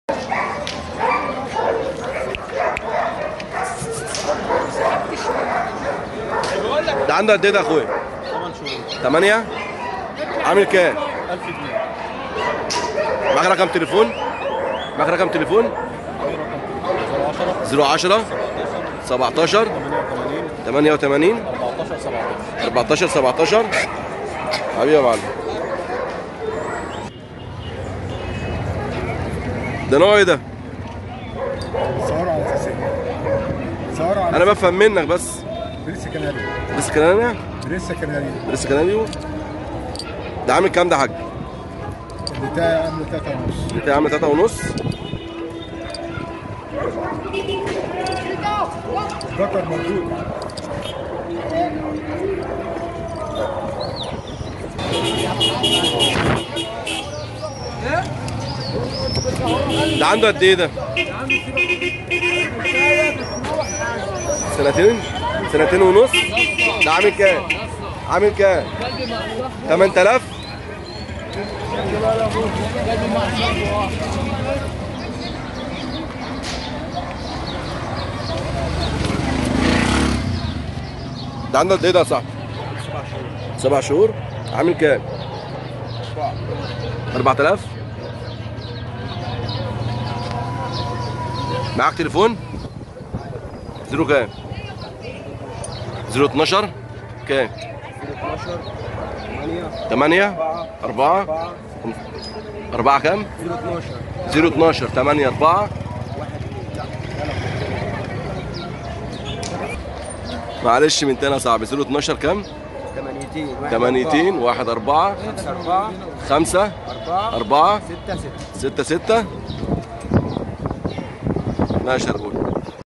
ده عنده قد ايه ده يا اخويا؟ 8 شهور 8 عامل كام؟ 1000 جنيه معاك رقم تليفون؟ معاك رقم تليفون؟ 10 010 17 88 88 14 17 14 17 حبيبي يا معلم ده نوع ايه ده؟ صوروا على اساس صوروا على انا بفهم منك بس بريس كناري لسه كنانيا بريس كناري لسه كنانيو ده عامل كام ده يا حاج؟ بتاعي عامل 3 ونص انت عامل 3 ونص ذكر موجود ده عنده قد ايه ده؟ سنتين سنتين ونص ده عامل كام؟ عامل كام؟ 8000 ده عنده قد ايه ده يا صاحبي؟ سبع شهور عامل كام؟ 4000 معاك تليفون؟ زيرو كام؟ زيرو 12 كام؟ 8 4 4 كام؟ 0 12 8 4 معلش من تاني يا صاحبي 0 12 كام؟ 80 1 4 4 5 4 4 6 6 6 6 ماشي يا رجل